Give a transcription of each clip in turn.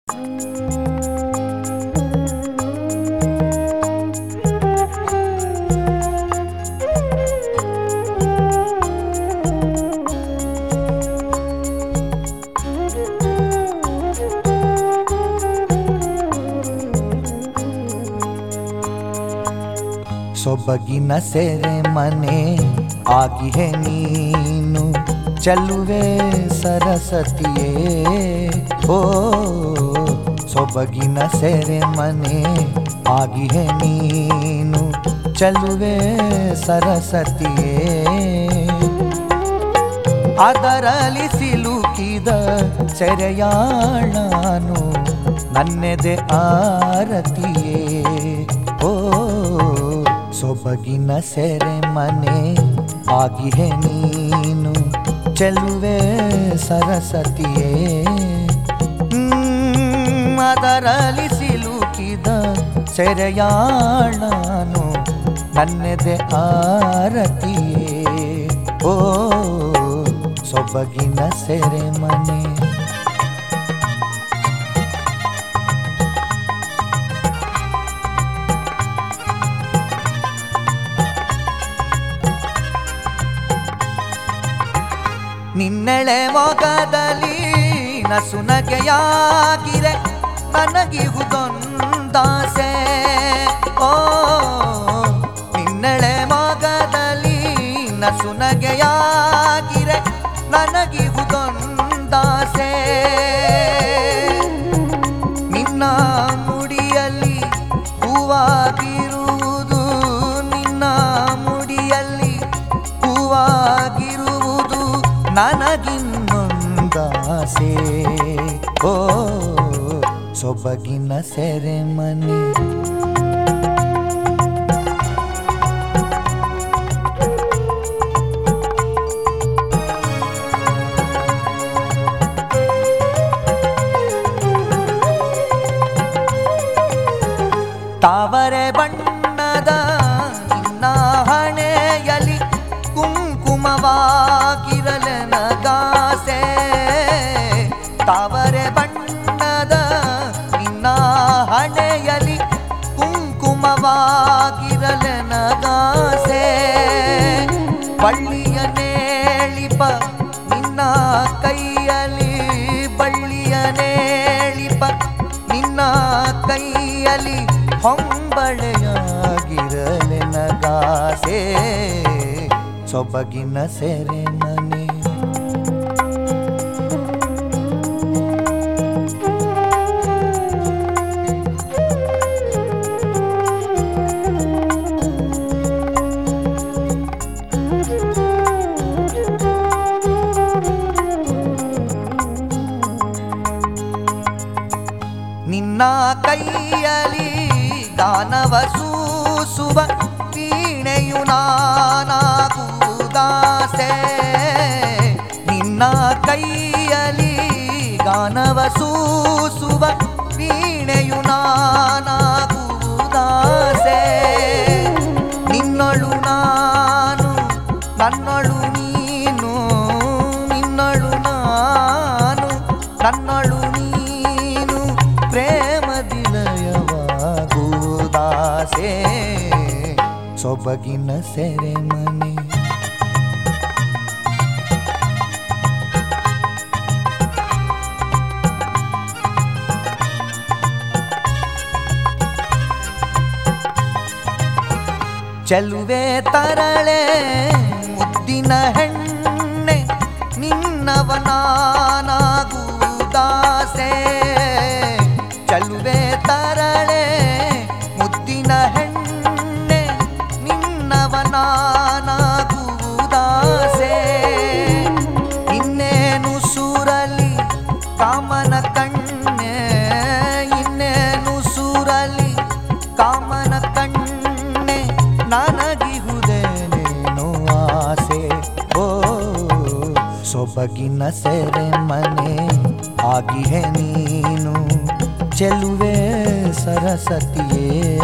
ಸೊಬಗಿನ ಸೆರೆ ಮನೆ ಆಗಿಹೆ ನೀನು ಚಲುವೆ ಸರಸ್ವತಿಯೇ ಓ ಸೊಬಗಿನ ಸೆರೆ ಮನೆ ಆಗಿಹೆ ನೀನು ಚಲುವೆ ಸರಸ್ವತಿಯೇ ಅದರಲ್ಲಿ ಸಿಲುಕಿದ ಸೆರೆಯಾಳಾನು ನನ್ನೆದೆ ಆರತಿಯೇ ಓ ಸೊಬಗಿನ ಸೆರೆ ಮನೆ ಆಗಿಹೆ ನೀನು ಚೆಲುವೆ ಸರಸ್ವತಿಯೇ ಹ್ಮ್, ಅದರಲ್ಲಿ ಸಿಲುಕಿದ ಸೆರೆಯಾಳಾನು ನನ್ನೆದೆ ಆರತಿಯೇ ಓ ಸೊಬಗಿನ ಸೆರೆ ಮನೆ ನಿನ್ನೆಳೆ ಮೊಗದಲ್ಲಿ ನಸುನಗೆಯಾಗಿರೆ ನನಗಿಹುದೊಂದಾಸೆ ಓ ನಿನ್ನೆಳೆ ಮೊಗದಲ್ಲಿ ನಸುನಗೆಯಾಗಿರೆ ನನಗಿಹುದೊಂದಾಸೆ ನಿನ್ನ ಮುಡಿಯಲ್ಲಿ ಹೂವಾಗಿರುವುದು ನಿನ್ನ ಮುಡಿಯಲ್ಲಿ ಹೂವಾಗಿರುವುದು ನನಗಿನ್ನೊಂದಾಸೆ ಓ ಸೊಬಗಿನ ಸೆರೆಮನೆ ತಾವರೆ ಬಣ್ಣದ ನಿನ್ನ ಹಣೆಯಲಿ ಕುಂಕುಮವಾಗಿರಲೆನಗಾಸೆ ತಾವರೆ ಬಣ್ಣದ ನಿನ್ನ ಹಣೆಯಲಿ ಕುಂಕುಮವಾಗಿರಲೆನಗಾಸೆ ಬಳ್ಳಿಯ ನೇಳಿಪ ನಿನ್ನ ಕೈಯಲಿ ಬಳ್ಳಿಯ ನೇಳಿಪ ನಿನ್ನ ಕೈಯಲಿ ಹೊಂಬಳೆಯಾಗಿರಲೆ ನಗಾಸೆ ಸೊಬಗಿನ ಸೆರೆ ಮನೆ ನಿನ್ನ ಕೈಯಲಿ ಗಾನವ ಸೂಸುವ ವೀಣೆಯು ನಾನಾಗುವುದಾಸೆ ನಿನ್ನ ಕೈಯಲಿ ಗಾನವ ಸೂಸುವ ವೀಣೆಯು ನಾನಾಗುವುದಾಸೆ ನಿನ್ನಳು ನಾನು ನನ್ನಳು ನೀನು ನಿನ್ನಳು ನಾನು ನನ್ನಳು ನೀನು ಪ್ರೇಮದಿಲಯವಾಗುವುದಾಸೆ ಸೊಬಗಿನ ಸೆರೆಮನೆ ಚೆಲುವೆ ತರಳೆ ಮುದ್ದಿನ ಹೆಣ್ಣೆ ನಿನ್ನವನಾನಾಗುವುದಾಸೆ ಚೆಲುವೆ ತರಳೆ ಮುದ್ದಿನ ಹೆಣ್ಣೆ ನಿನ್ನವನಾನಾಗುವುದಾಸೆ ಇನ್ನೇನು ಸೂರಲಿ ಕಾಮನ ಕಣ್ಣೆ ಇನ್ನೇನು ಸೂರಲಿ ಕಾಮನ ಕಣ್ಣೆ ನನಗಿಹುದೇನೇನೋ ಆಸೆ ಓ ಸೊಬಗಿನ ಸೆರೆ ಮನೆ ಆಗಿಹೆ ನೀನು ಚೆಲುವೆ ಸರಸ್ವತಿಯೇ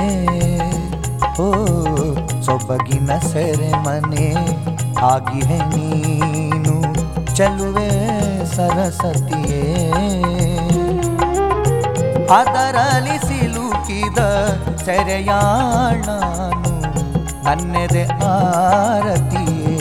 ಓ ಸೊಬಗಿನ ಸೆರೆ ಮನೆ ಆಗಿಹೆ ನೀನು ಚೆಲುವೆ ಸರಸ್ವತಿಯೇ ಅದರಲ್ಲಿ ಸಿಲುಕಿದ ಸೆರೆಯಾಳಾನು ನನ್ನೆದೆ ಆರತಿಯೇ